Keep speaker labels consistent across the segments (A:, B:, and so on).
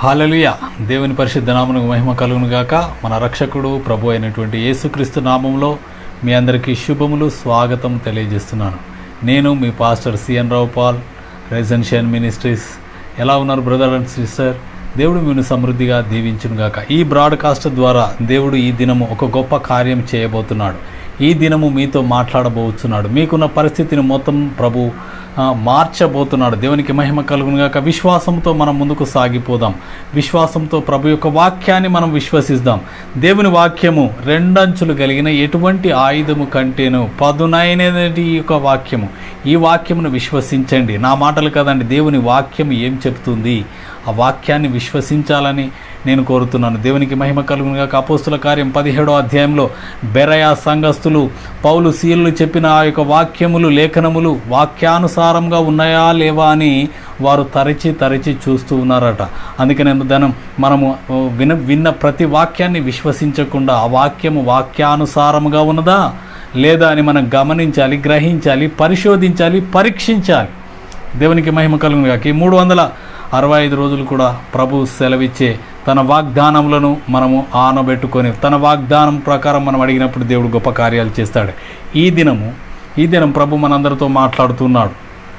A: hallelujah దేవుని పరిశుద్ధ నామమునకు మహిమ కలుగును గాక మన రక్షకుడు ప్రభు అయినటువంటి యేసుక్రీస్తు నామంలో మీ అందరికీ శుభములు స్వాగతం తెలియజేస్తున్నాను నేను మీ పాస్టర్ సిఎన్ రావు పాల్ రెజెన్షియన్ మినిస్ట్రీస్ ఎలా ఉన్నారు బ్రదర్ అండ్ సిస్టర్ దేవుడు మీరు సమృద్ధిగా దీవించును గాక ఈ బ్రాడ్కాస్ట్ ద్వారా దేవుడు ఈ దినము ఒక గొప్ప కార్యం చేయబోతున్నాడు ఈ దినము మీతో మాట్లాడబోతున్నాడు మీకున్న పరిస్థితిని మొత్తం ప్రభు ఆ, మార్చబోతున్నాడు దేవునికి మహిమ కలుగును గాక విశ్వాసంతో మనం ముందుకు సాగిపోదాం విశ్వాసంతో ప్రభు యొక్క వాక్యాన్ని మనం విశ్వసిద్దాం దేవుని వాక్యము రెండంచులు కలిగిన ఎటువంటి ఆయుధము కంటేను పదునైనది ఈ యొక్క వాక్యము ఈ వాక్యమును విశ్వసించండి నా మాటలు కదండి దేవుని వాక్యం ఏం చెప్తుంది ఆ వాక్యాన్ని విశ్వసించాలని నేను కోరుతున్నాను దేవునికి మహిమ కలుగునుగా అపోస్తుల కార్యం పదిహేడో అధ్యాయంలో బెరయా సంఘస్థులు పౌలు సీలు చెప్పిన ఆ యొక్క వాక్యములు లేఖనములు వాక్యానుసారంగా ఉన్నాయా లేవా అని వారు తరచి తరచి చూస్తూ ఉన్నారట అందుకనే ధనం మనము ఓ, విన విన్న ప్రతి వాక్యాన్ని విశ్వసించకుండా ఆ వాక్యము వాక్యానుసారముగా ఉన్నదా లేదా అని మనం గమనించాలి గ్రహించాలి పరిశోధించాలి పరీక్షించాలి దేవునికి మహిమ కలుగును గాక ఈ మూడు వందల అరవై ఐదు రోజులు కూడా ప్రభు సెలవిచ్చే తన వాగ్దానములను మనము ఆనబెట్టుకొని తన వాగ్దానం ప్రకారం మనం అడిగినప్పుడు దేవుడు గొప్ప కార్యాలు చేస్తాడు ఈ దినము ఈ దినం ప్రభు మనందరితో మాట్లాడుతున్నాడు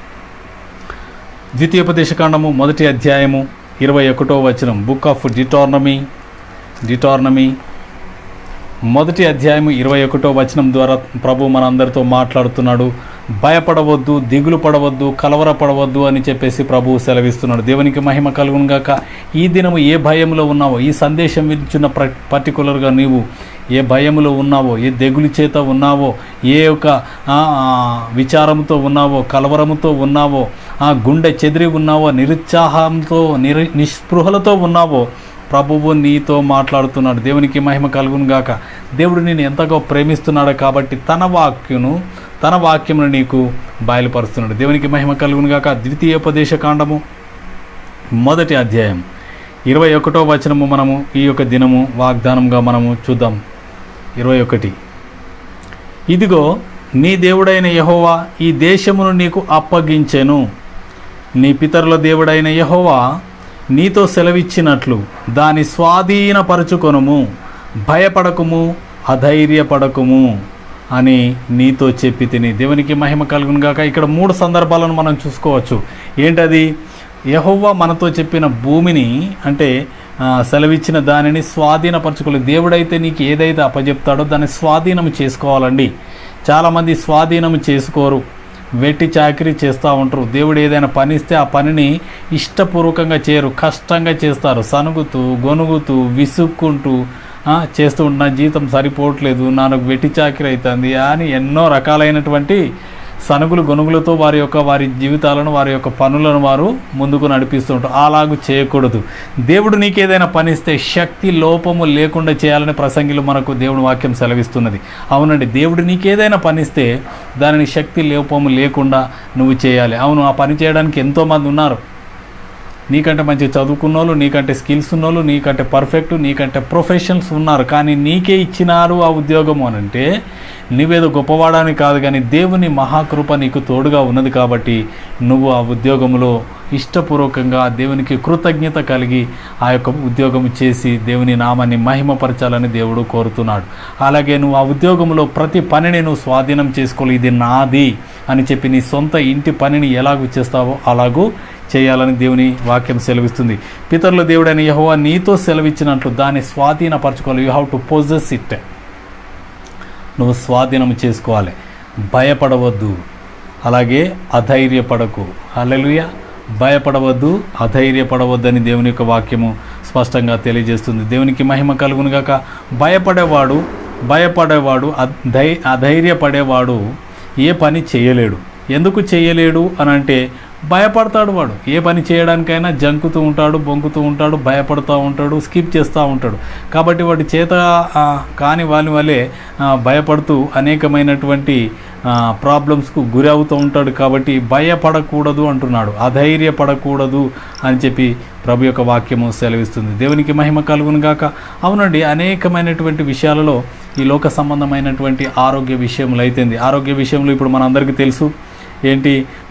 A: ద్వితీయోపదేశకాండము మొదటి అధ్యాయము ఇరవై ఒకటో వచనం బుక్ ఆఫ్ డిటార్నమీ డిటార్నమీ మొదటి అధ్యాయము ఇరవై ఒకటో వచనం ద్వారా ప్రభు మనందరితో మాట్లాడుతున్నాడు భయపడవద్దు దిగులు పడవద్దు కలవరపడవద్దు అని చెప్పేసి ప్రభు సెలవిస్తున్నాడు దేవునికి మహిమ కలుగును గాక ఈ దినము ఏ భయంలో ఉన్నావో ఈ సందేశం వినిచున్న ప్ర పర్టికులర్గా నీవు ఏ భయములో ఉన్నావో ఏ దెగులు చేత ఉన్నావో ఏ యొక్క ఆ, ఆ, విచారంతో ఉన్నావో కలవరముతో ఉన్నావో ఆ గుండె చెదిరి ఉన్నావో నిరుత్సాహంతో నిరు నిస్పృహలతో ఉన్నావో ప్రభువు నీతో మాట్లాడుతున్నాడు దేవునికి మహిమ కలుగును గాక దేవుడు నేను ఎంతగా ప్రేమిస్తున్నాడు కాబట్టి తన వాక్యును తన వాక్యమును నీకు బయలుపరుస్తున్నాడు దేవునికి మహిమ కలుగును గాక ద్వితీయోపదేశ కాండము మొదటి అధ్యాయం ఇరవై ఒకటో వచనము మనము ఈ యొక్క దినము వాగ్దానంగా మనము చూద్దాం ఇరవై ఒకటి ఇదిగో నీ దేవుడైన యహోవా ఈ దేశమును నీకు అప్పగించెను నీ పితరుల దేవుడైన యహోవా నీతో సెలవిచ్చినట్లు దాని స్వాధీనపరచుకొనుము భయపడకుము అధైర్యపడకుము అని నీతో చెప్పి తిని దేవునికి మహిమ కలుగును గాక ఇక్కడ మూడు సందర్భాలను మనం చూసుకోవచ్చు ఏంటది యహోవా మనతో చెప్పిన భూమిని అంటే ఆ, సెలవిచ్చిన దానిని స్వాధీనపరచుకోలేదు దేవుడైతే నీకు ఏదైతే అప్పచెప్తాడో దాన్ని స్వాధీనం చేసుకోవాలండి చాలామంది స్వాధీనం చేసుకోరు వెట్టి చాకరీ చేస్తూ ఉంటారు దేవుడు ఏదైనా పని ఇస్తే ఆ పనిని ఇష్టపూర్వకంగా చేయరు కష్టంగా చేస్తారు సనుగుతూ గొనుగుతూ విసుక్కుంటూ ఆ, చేస్తూ ఉన్న జీతం సరిపోవట్లేదు నాకు వెట్టి చాకరీ అవుతుంది అని ఎన్నో రకాలైనటువంటి సనుగులు గొనుగులతో వారి యొక్క వారి జీవితాలను వారి యొక్క పనులను వారు ముందుకు నడిపిస్తూ ఉంటారు అలాగూ చేయకూడదు దేవుడు నీకు ఏదైనా పనిస్తే శక్తి లోపము లేకుండా చేయాలని ప్రసంగిలు మనకు దేవుని వాక్యం సెలవిస్తున్నది అవునండి దేవుడు నీకు ఏదైనా పనిస్తే దానిని శక్తి లోపము లేకుండా నువ్వు చేయాలి అవును ఆ పని చేయడానికి ఎంతోమంది ఉన్నారు నీకంటే మంచి చదువుకున్న వాళ్ళు నీకంటే స్కిల్స్ ఉన్నోళ్ళు నీకంటే పర్ఫెక్ట్ నీకంటే ప్రొఫెషనల్స్ ఉన్నారు కానీ నీకే ఇచ్చినారు ఆ ఉద్యోగం అని అంటే నువ్వేదో గొప్పవాడని కాదు కానీ దేవుని మహాకృప నీకు తోడుగా ఉన్నది కాబట్టి నువ్వు ఆ ఉద్యోగంలో ఇష్టపూర్వకంగా దేవునికి కృతజ్ఞత కలిగి ఆ యొక్క ఉద్యోగం చేసి దేవుని నామాన్ని మహిమపరచాలని దేవుడు కోరుతున్నాడు అలాగే నువ్వు ఆ ఉద్యోగంలో ప్రతి పనిని నువ్వు స్వాధీనం చేసుకోవాలి ఇది నాది అని చెప్పి నీ సొంత ఇంటి పనిని ఎలాగూ చేస్తావో అలాగూ చేయాలని దేవుని వాక్యం సెలవిస్తుంది పితరుల దేవుడైన యహోవా నీతో సెలవిచ్చినట్లు దాన్ని స్వాధీనపరచుకోవాలి you have to possess it నువ్వు స్వాధీనం చేసుకోవాలి భయపడవద్దు అలాగే అధైర్యపడకు హల్లెలూయ భయపడవద్దు అధైర్యపడవద్దని దేవుని యొక్క వాక్యము స్పష్టంగా తెలియజేస్తుంది దేవునికి మహిమ కలుగును గాక భయపడేవాడు భయపడేవాడు అధై అధైర్యపడేవాడు ఏ పని చేయలేడు ఎందుకు చేయలేడు అని అంటే భయపడతాడు వాడు ఏ పని చేయడానికైనా జంకుతూ ఉంటాడు బొంకుతూ ఉంటాడు భయపడుతూ ఉంటాడు స్కిప్ చేస్తూ ఉంటాడు కాబట్టి వాడి చేత ఆ, కాని వాళ్ళ వల్లే ఆ, భయపడుతూ అనేకమైనటువంటి ప్రాబ్లమ్స్కు గురి అవుతూ ఉంటాడు కాబట్టి భయపడకూడదు అంటున్నాడు అధైర్యపడకూడదు అని చెప్పి ప్రభు యొక్క వాక్యము సెలవిస్తుంది దేవునికి మహిమ కలుగును గాక అవునండి అనేకమైనటువంటి విషయాలలో ఈ లోక సంబంధమైనటువంటి ఆరోగ్య విషయములు అయితేంది ఆరోగ్య విషయంలో ఇప్పుడు మనందరికీ తెలుసు ఏంటి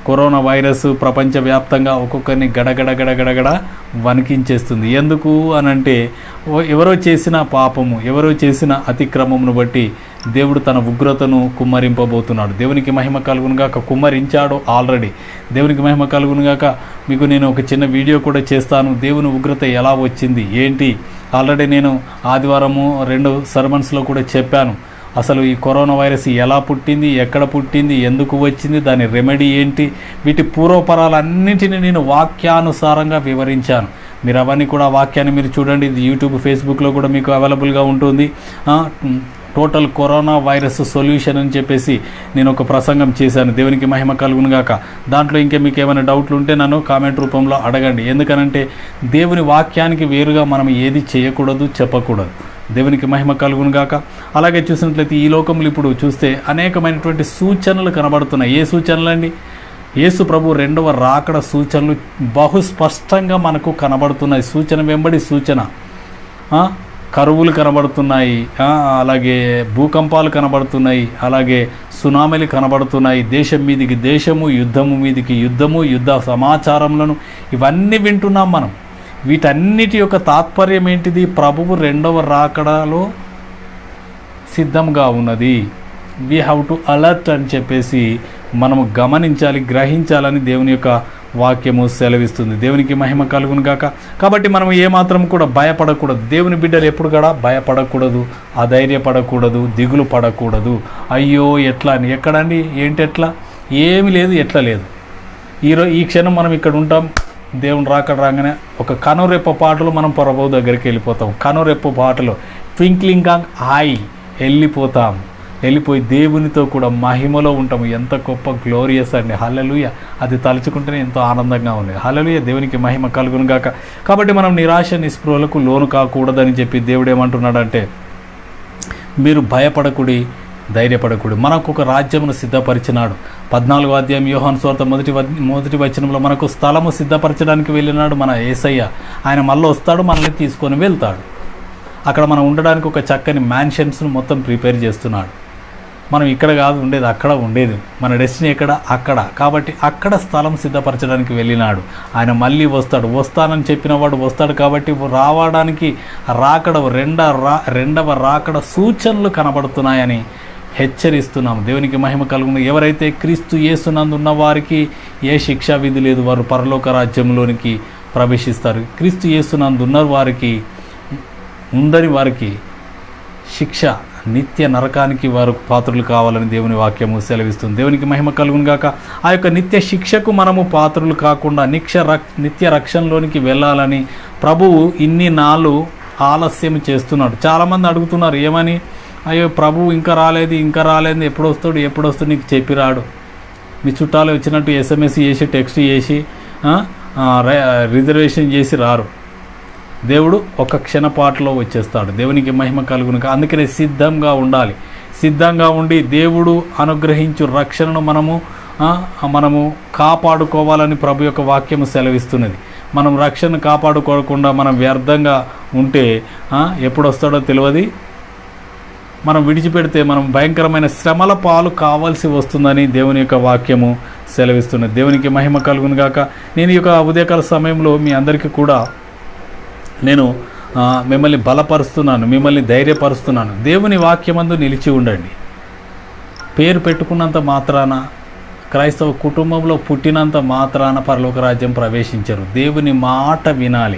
A: కరోనా వైరస్ ప్రపంచవ్యాప్తంగా ఒక్కొక్కరిని గడగడ గడగడగడ వణికించేస్తుంది ఎందుకు అనంటే ఓ- ఎవరో చేసిన పాపము ఎవరో చేసిన అతిక్రమమును బట్టి దేవుడు తన ఉగ్రతను కుమ్మరింపబోతున్నాడు దేవునికి మహిమ కలుగునుగాక కుమ్మరించాడు ఆల్రెడీ దేవునికి మహిమ కలుగునుగాక మీకు నేను ఒక చిన్న వీడియో కూడా చేస్తాను దేవుని ఉగ్రత ఎలా వచ్చింది ఏంటి ఆల్రెడీ నేను ఆదివారము రెండు సర్మన్స్లో కూడా చెప్పాను అసలు ఈ కరోనా వైరస్ ఎలా పుట్టింది ఎక్కడ పుట్టింది ఎందుకు వచ్చింది దాని రెమెడీ ఏంటి వీటి పూర్వపరాలన్నింటినీ నేను వాక్యానుసారంగా వివరించాను మీరు అవన్నీ కూడా ఆ వాక్యాన్ని మీరు చూడండి ఇది యూట్యూబ్ ఫేస్బుక్లో కూడా మీకు అవైలబుల్గా ఉంటుంది ఆ, ఉమ్, టోటల్ కరోనా వైరస్ సొల్యూషన్ అని చెప్పేసి నేను ఒక ప్రసంగం చేశాను దేవునికి మహిమ కలుగును గాక దాంట్లో ఇంకా మీకు ఏమైనా డౌట్లు ఉంటే నన్ను కామెంట్ రూపంలో అడగండి ఎందుకనంటే దేవుని వాక్యానికి వేరుగా మనం ఏది చేయకూడదు చెప్పకూడదు దేవునికి మహిమ కలుగును గాక అలాగే చూసినట్లయితే ఈ లోకంలో ఇప్పుడు చూస్తే అనేకమైనటువంటి సూచనలు కనబడుతున్నాయి ఏ సూచనలు అండి యేసు ప్రభు రెండవ రాకడ సూచనలు బహు స్పష్టంగా మనకు కనబడుతున్నాయి సూచన వెంబడి సూచన ఆ, కరువులు కనబడుతున్నాయి ఆ, అలాగే భూకంపాలు కనబడుతున్నాయి అలాగే సునామీలు కనబడుతున్నాయి దేశం మీదికి దేశము యుద్ధము మీదికి యుద్ధము యుద్ధ సమాచారములను ఇవన్నీ వింటున్నాం మనం వీటన్నిటి యొక్క తాత్పర్యం ఏంటిది ప్రభువు రెండవ రాకడలో సిద్ధంగా ఉన్నది వీ హ్యావ్ టు అలర్ట్ అని చెప్పేసి మనము గమనించాలి గ్రహించాలని దేవుని యొక్క వాక్యము సెలవిస్తుంది దేవునికి మహిమ కలుగును గాక కాబట్టి మనం ఏమాత్రం కూడా భయపడకూడదు దేవుని బిడ్డలు ఎప్పుడు కూడా భయపడకూడదు అధైర్యపడకూడదు దిగులు పడకూడదు అయ్యో ఎట్లా అని ఎక్కడండి ఏంటి ఎట్లా ఏమి లేదు ఎట్లా లేదు ఈరో ఈ క్షణం మనం ఇక్కడ ఉంటాం దేవుని రాకడ రాగానే ఒక కనురెప్ప పాటలు మనం పొరబో దగ్గరికి వెళ్ళిపోతాం కనురెప్ప పాటలు ట్వింక్లింగ్ ఆన్ ఐ వెళ్ళిపోతాం వెళ్ళిపోయి దేవునితో కూడా మహిమలో ఉంటాము ఎంత గొప్ప గ్లోరియస్ అండి హల్లెలూయ అది తలుచుకుంటేనే ఎంతో ఆనందంగా ఉంది హల్లెలూయ దేవునికి మహిమ కలుగును గాక కాబట్టి మనం నిరాశ నిస్పృహలకు లోను కాకూడదని చెప్పి దేవుడు ఏమంటున్నాడంటే మీరు భయపడకుడి ధైర్యపడకుడి మనకు ఒక రాజ్యమును సిద్ధపరిచినాడు పద్నాలుగో అధ్యాయం యోహాన్ స్వార్థ మొదటి వద్- మొదటి వచనంలో మనకు స్థలము సిద్ధపరచడానికి వెళ్ళినాడు మన ఏసయ్య ఆయన మళ్ళీ వస్తాడు మనల్ని తీసుకొని వెళ్తాడు అక్కడ మనం ఉండడానికి ఒక చక్కని మ్యాన్షన్స్ను మొత్తం ప్రిపేర్ చేస్తున్నాడు మనం ఇక్కడ కాదు ఉండేది అక్కడ ఉండేది మన డెస్టినీ ఎక్కడ అక్కడ కాబట్టి అక్కడ స్థలం సిద్ధపరచడానికి వెళ్ళినాడు ఆయన మళ్ళీ వస్తాడు వస్తానని చెప్పిన వాడు వస్తాడు కాబట్టి రావడానికి రాకడ రెండ రా రెండవ రాకడ సూచనలు కనబడుతున్నాయని హెచ్చరిస్తున్నాము దేవునికి మహిమ కలుగును ఎవరైతే క్రీస్తు యేసునందు ఉన్న వారికి ఏ శిక్షా విధి లేదు వారు పరలోక రాజ్యంలోనికి ప్రవేశిస్తారు క్రీస్తు యేసునందు ఉన్న వారికి ఉందని వారికి శిక్ష నిత్య నరకానికి వారు పాత్రులు కావాలని దేవుని వాక్యము సెలవిస్తుంది దేవునికి మహిమ కలుగును గాక ఆ యొక్క నిత్య శిక్షకు మనము పాత్రులు కాకుండా నిక్ష రక్ నిత్య రక్షణలోనికి వెళ్ళాలని ప్రభువు ఇన్ని నాళ్ళు ఆలస్యం చేస్తున్నాడు చాలామంది అడుగుతున్నారు ఏమని అయ్యో ప్రభువు ఇంకా రాలేదు ఇంకా రాలేదు ఎప్పుడు వస్తాడు ఎప్పుడు వస్తాడు నీకు చెప్పిరాడు మీ చుట్టాలు వచ్చినట్టు ఎస్ఎంఎస్ చేసి టెక్స్ట్ చేసి ఆ, ఆ, ర- రిజర్వేషన్ చేసి రారు దేవుడు ఒక క్షణపాటులో వచ్చేస్తాడు దేవునికి మహిమ కలుగును అందుకనే సిద్ధంగా ఉండాలి సిద్ధంగా ఉండి దేవుడు అనుగ్రహించు రక్షణను మనము ఆ, మనము కాపాడుకోవాలని ప్రభు యొక్క వాక్యము సెలవిస్తున్నది మనం రక్షణ కాపాడుకోకుండా మనం వ్యర్థంగా ఉంటే ఆ, ఎప్పుడు వస్తాడో తెలియదు మనం విడిచిపెడితే మనం భయంకరమైన శ్రమల పాలు కావాల్సి వస్తుందని దేవుని యొక్క వాక్యము సెలవిస్తున్నది దేవునికి మహిమ కలుగును గాక నేను ఈ యొక్క ఉదయకాల సమయంలో మీ అందరికీ కూడా నేను ఆ, మిమ్మల్ని బలపరుస్తున్నాను మిమ్మల్ని ధైర్యపరుస్తున్నాను దేవుని వాక్యమందు నిలిచి ఉండండి పేరు పెట్టుకున్నంత మాత్రాన క్రైస్తవ కుటుంబంలో పుట్టినంత మాత్రాన పరలోక రాజ్యం ప్రవేశించరు దేవుని మాట వినాలి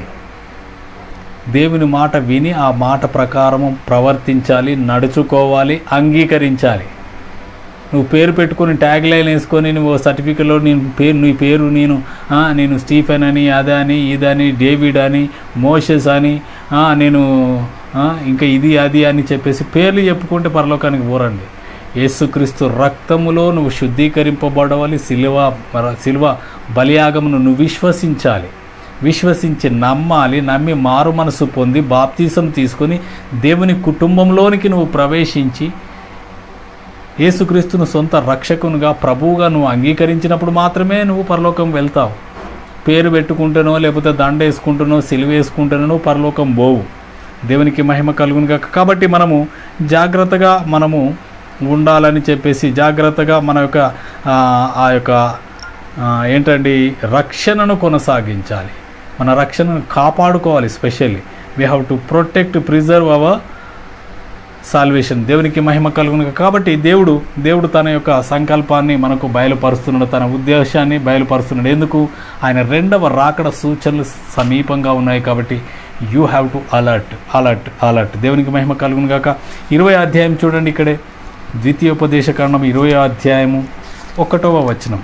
A: దేవుని మాట విని ఆ మాట ప్రకారము ప్రవర్తించాలి నడుచుకోవాలి అంగీకరించాలి నువ్వు పేరు పెట్టుకొని ట్యాగ్ లైన్ వేసుకొని నువ్వు సర్టిఫికెట్లో నేను పేరు నీ పేరు నేను ఆ, నేను స్టీఫెన్ అని అదని ఇదని డేవిడ్ అని మోషెస్ అని ఆ, నేను ఆ, ఇంకా ఇది అది అని చెప్పేసి పేర్లు చెప్పుకుంటే పరలోకానికి పోరండి యేసుక్రీస్తు రక్తములో నువ్వు శుద్ధీకరింపబడవాలి సిలువ సిలువ బలియాగమును నువ్వు విశ్వసించాలి విశ్వసించి నమ్మాలి నమ్మి మారు మనసు పొంది బాప్తీసం తీసుకొని దేవుని కుటుంబంలోనికి నువ్వు ప్రవేశించి యేసుక్రీస్తును సొంత రక్షకునిగా ప్రభువుగా నువ్వు అంగీకరించినప్పుడు మాత్రమే నువ్వు పరలోకం వెళ్తావు పేరు పెట్టుకుంటేనో లేకపోతే దండ వేసుకుంటేనో సిలువ వేసుకుంటేనో నువ్వు పరలోకం పోవు దేవునికి మహిమ కలుగునుగా కాబట్టి మనము జాగ్రత్తగా మనము ఉండాలని చెప్పేసి జాగ్రత్తగా మన యొక్క ఆ, ఆ యొక్క ఆ, ఏంటండి రక్షణను కొనసాగించాలి మన రక్షణను కాపాడుకోవాలి specially we have to protect preserve our salvation దేవునికి మహిమ కలుగును కాబట్టి దేవుడు దేవుడు తన యొక్క సంకల్పాన్ని మనకు బయలుపరుస్తున్నాడు తన ఉద్దేశాన్ని బయలుపరుస్తున్నాడు ఎందుకు ఆయన రెండవ రాకడ సూచనలు సమీపంగా ఉన్నాయి కాబట్టి you have to alert alert alert దేవునికి మహిమ కలుగును గాక ఇరవై అధ్యాయం చూడండి ఇక్కడే ద్వితీయోపదేశ కారణం ఇరవై అధ్యాయము ఒకటవ వచనం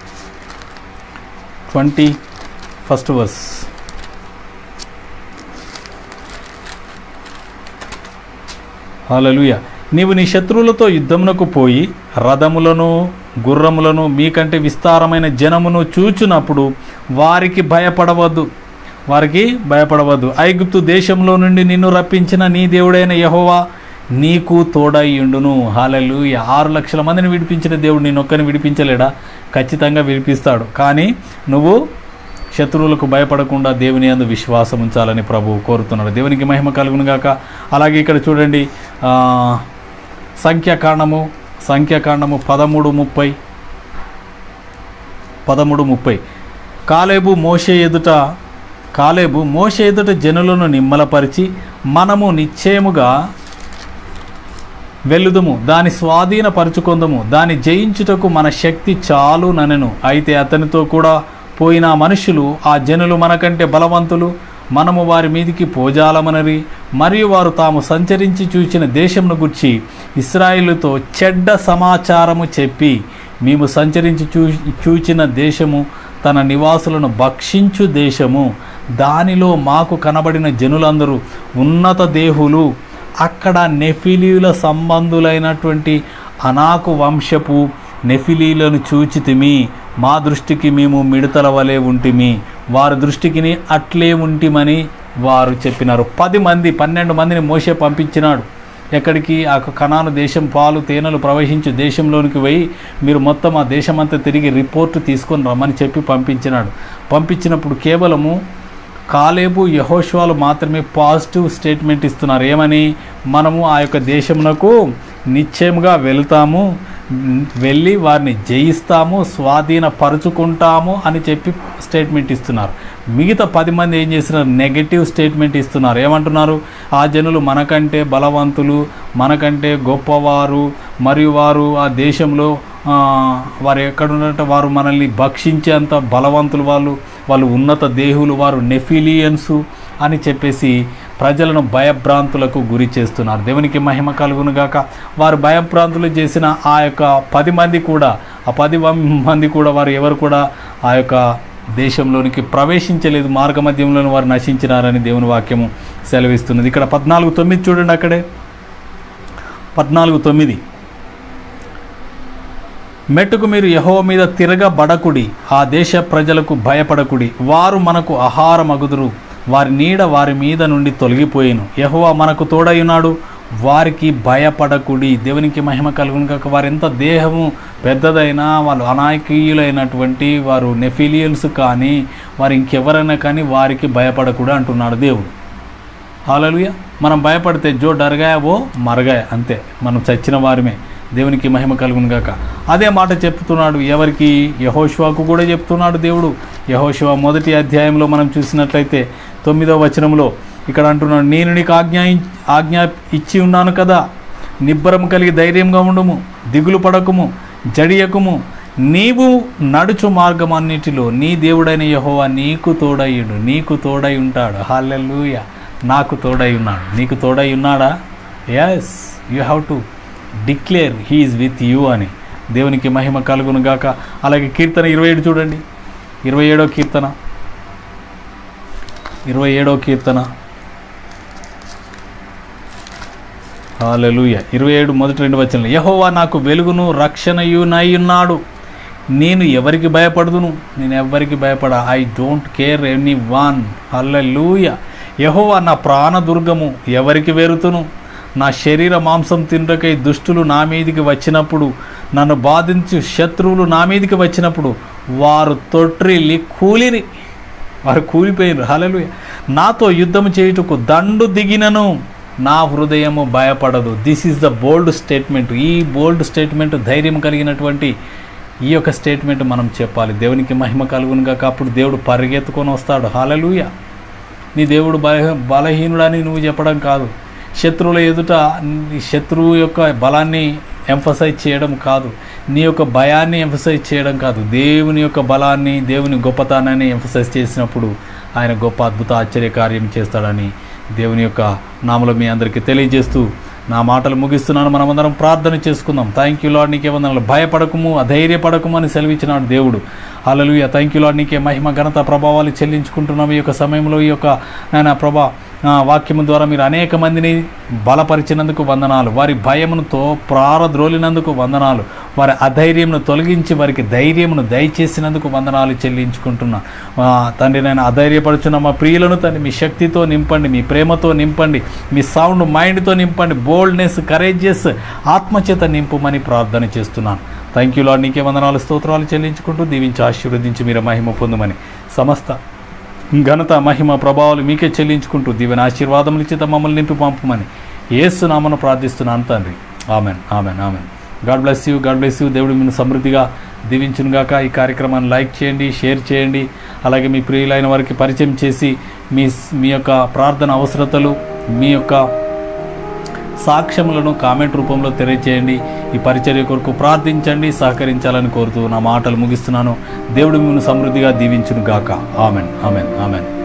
A: ట్వంటీ ఫస్ట్ వర్స్ హల్లెలూయా నీవు నీ శత్రువులతో యుద్ధమునకు పోయి రథములను గుర్రములను మీకంటే విస్తారమైన జనమును చూచునప్పుడు వారికి భయపడవద్దు వారికి భయపడవద్దు ఐగుప్తు దేశంలో నుండి నిన్ను రప్పించిన నీ దేవుడైన యహోవా నీకు తోడయ్యుండును హాలలు ఆరు లక్షల మందిని విడిపించిన దేవుడు నేను ఒక్కని విడిపించలేడా ఖచ్చితంగా విడిపిస్తాడు కానీ నువ్వు శత్రువులకు భయపడకుండా దేవుని అందు విశ్వాసం ఉంచాలని ప్రభు కోరుతున్నాడు దేవునికి మహిమ కలుగును గాక అలాగే ఇక్కడ చూడండి ఆ, సంఖ్యాకాండము సంఖ్యాకాండము పదమూడు ముప్పై పదమూడు ముప్పై కాలేబు మోషే ఎదుట కాలేబు మోషే ఎదుట జనులను నిమ్మలపరిచి మనము నిశ్చయముగా వెళ్ళుదుము దాని స్వాధీనపరుచుకొందుము దాని జయించుటకు మన శక్తి చాలు ననెను అయితే అతనితో కూడా పోయిన మనుషులు ఆ జనులు మనకంటే బలవంతులు మనము వారి మీదికి పోజాలమనరి మరియు వారు తాము సంచరించి చూచిన దేశమును గుర్చి ఇస్రాయిలుతో చెడ్డ సమాచారము చెప్పి మేము సంచరించి చూ చూచిన దేశము తన నివాసులను భక్షించు దేశము దానిలో మాకు కనబడిన జనులందరూ ఉన్నత దేహులు అక్కడ నెఫిలీల సంబంధులైనటువంటి అనాకు వంశపు నెఫిలీలను చూచితిమి మా దృష్టికి మేము మిడతల వలె ఉంటిమి వారి దృష్టికిని అట్లే ఉంటిమని వారు చెప్పినారు పది మంది పన్నెండు మందిని మోసే పంపించినాడు ఎక్కడికి ఆ కణాను దేశం పాలు తేనెలు ప్రవహించు దేశంలోనికి పోయి మీరు మొత్తం ఆ దేశమంతా తిరిగి రిపోర్టు తీసుకొని రమ్మని చెప్పి పంపించినాడు పంపించినప్పుడు కేవలము కాలేబు యహోష్వాలు మాత్రమే పాజిటివ్ స్టేట్మెంట్ ఇస్తున్నారు ఏమని మనము ఆ యొక్క దేశమునకు నిశ్చయముగా వెళ్తాము మ్, వెళ్ళి వారిని జయిస్తాము స్వాధీనపరుచుకుంటాము అని చెప్పి స్టేట్మెంట్ ఇస్తున్నారు మిగతా పది మంది ఏం చేస్తున్నారు నెగటివ్ స్టేట్మెంట్ ఇస్తున్నారు ఏమంటున్నారు ఆ జనులు మనకంటే బలవంతులు మనకంటే గొప్పవారు మరియు వారు ఆ దేశంలో ఆ, వారు ఎక్కడున్నట్టు వారు మనల్ని భక్షించేంత బలవంతులు వాళ్ళు వాళ్ళు ఉన్నత దేహులు వారు నెఫిలియన్స్ అని చెప్పేసి ప్రజలను భయభ్రాంతులకు గురి చేస్తున్నారు దేవునికి మహిమ కలుగును గాక వారు భయభ్రాంతులు చేసిన ఆ యొక్క పది మంది కూడా ఆ పది వం- మంది కూడా వారు ఎవరు కూడా ఆ యొక్క దేశంలోనికి ప్రవేశించలేదు మార్గమధ్యంలో వారు నశించినారని దేవుని వాక్యము సెలవిస్తున్నది ఇక్కడ పద్నాలుగు తొమ్మిది చూడండి అక్కడే పద్నాలుగు తొమ్మిది మెట్టుకు మీరు యహో మీద తిరగబడకుడి ఆ దేశ ప్రజలకు భయపడకుడి వారు మనకు ఆహారమగుదురు వారి నీడ వారి మీద నుండి తొలగిపోయిను యహోవా మనకు తోడయున్నాడు వారికి భయపడకుడి దేవునికి మహిమ కలుగును కాక వారు ఎంత దేహము పెద్దదైనా వాళ్ళు అనాయకీయులైనటువంటి వారు నెఫిలియన్స్ కానీ వారు ఇంకెవరైనా కానీ వారికి భయపడకూడదు అంటున్నాడు దేవుడు హాలలుయ మనం భయపడితే జో డరగాయ ఓ మరగాయ అంతే మనం చచ్చిన వారిమే దేవునికి మహిమ కలుగును గాక అదే మాట చెప్తున్నాడు ఎవరికి యహోష్వాకు కూడా చెప్తున్నాడు దేవుడు యహోష్వా మొదటి అధ్యాయంలో మనం చూసినట్లయితే తొమ్మిదవ వచనంలో ఇక్కడ అంటున్నాడు నేను నీకు ఆజ్ఞ ఆజ్ఞ ఇచ్చి ఉన్నాను కదా నిబ్బరం కలిగి ధైర్యంగా ఉండుము దిగులు పడకుము జడియకుము నీవు నడుచు మార్గం అన్నిటిలో నీ దేవుడైన యహోవా నీకు తోడయ్యుడు నీకు తోడై ఉంటాడు హాలెలూయ నాకు తోడై ఉన్నాడు నీకు తోడై ఉన్నాడా yes you have to declare he is with you అని దేవునికి మహిమ కలుగును గాక అలాగే కీర్తన ఇరవై ఏడు చూడండి ఇరవై ఏడో కీర్తన ఇరవై ఏడో కీర్తన హాలెలూయ ఇరవై ఏడు మొదటి రెండు వచ్చిన యహోవా నాకు వెలుగును రక్షణయు ఉన్నాడు నేను ఎవరికి భయపడదును నేను ఎవరికి భయపడ I don't care anyone హల్లెలూయ యహోవా నా ప్రాణదుర్గము ఎవరికి వెరుతును నా శరీర మాంసం తింటకై దుష్టులు నా మీదికి వచ్చినప్పుడు నన్ను బాధించు శత్రువులు నా మీదికి వచ్చినప్పుడు వారు తొట్రిల్లి కూలిరి వారు కూలిపోయినారు హల్లెలూయ నాతో యుద్ధం చేయుటకు దండు దిగినను నా హృదయము భయపడదు this is the bold statement ఈ బోల్డ్ స్టేట్మెంట్ ధైర్యం కలిగినటువంటి ఈ యొక్క స్టేట్మెంట్ మనం చెప్పాలి దేవునికి మహిమ కలుగునుగా అప్పుడు దేవుడు పరిగెత్తుకొని వస్తాడు హాలలుయ నీ దేవుడు బల బలహీనుడని నువ్వు చెప్పడం కాదు శత్రువుల ఎదుట నీ శత్రువు యొక్క బలాన్ని ఎంఫసైజ్ చేయడం కాదు నీ యొక్క భయాన్ని ఎంఫసైజ్ చేయడం కాదు దేవుని యొక్క బలాన్ని దేవుని గొప్పతనాన్ని ఎంఫసైజ్ చేసినప్పుడు ఆయన గొప్ప అద్భుత ఆశ్చర్య కార్యం చేస్తాడని దేవుని యొక్క నామలో మీ అందరికీ తెలియజేస్తూ నా మాటలు ముగిస్తున్నాను మనమందరం ప్రార్థన చేసుకుందాం థ్యాంక్ యూ లాడ్ నీకే వందనాలు భయపడకము అధైర్యపడకము అని సెలవిచ్చినాడు దేవుడు హల్లెలూయా థ్యాంక్ యూ లాడ్ నీకే మహిమ ఘనత ప్రభావాలు చెల్లించుకుంటున్నాం ఈ యొక్క సమయంలో ఈ యొక్క నాయన ప్రభా ఆ, వాక్యము ద్వారా మీరు అనేక మందిని బలపరిచినందుకు వందనాలు వారి భయమునుతో ప్రారద్రోలినందుకు వందనాలు వారి అధైర్యమును తొలగించి వారికి ధైర్యమును దయచేసినందుకు వందనాలు చెల్లించుకుంటున్నా ఆ, తండ్రి నేను అధైర్యపడుచున్న మా ప్రియులను తండ్రి మీ శక్తితో నింపండి మీ ప్రేమతో నింపండి మీ సౌండ్ మైండ్తో నింపండి బోల్డ్నెస్ కరేజియస్ ఆత్మచేత నింపుమని ప్రార్థన చేస్తున్నాను థ్యాంక్ యూ లాడ్ నీకే వందనాలు స్తోత్రాలు చెల్లించుకుంటూ దీవించి ఆశీర్వదించి మీరు మహిమ పొందమని సమస్త ఘనత మహిమ ప్రభావాలు మీకే చెల్లించుకుంటూ దీవెన ఆశీర్వాదములు ఇచ్చేత మమ్మల్ని నింపి పంపమని ఏసునామను ప్రార్థిస్తున్నాను తండ్రి ఆమెన్ ఆమెన్ ఆమెన్ God bless you God bless you దేవుడు మిమ్మల్ని సమృద్ధిగా దీవించునుగాక ఈ కార్యక్రమాన్ని లైక్ చేయండి షేర్ చేయండి అలాగే మీ ప్రియులైన వారికి పరిచయం చేసి మీ మీ యొక్క ప్రార్థన అవసరతలు మీ యొక్క సాక్ష్యములను కామెంట్ రూపంలో తెలియచేయండి ఈ పరిచర్య కొరకు ప్రార్థించండి సహకరించాలని కోరుతూ నా మాటలు ముగిస్తున్నాను దేవుడు మిమ్మల్ని సమృద్ధిగా దీవించును గాక ఆమెన్ ఆమెన్ ఆమెన్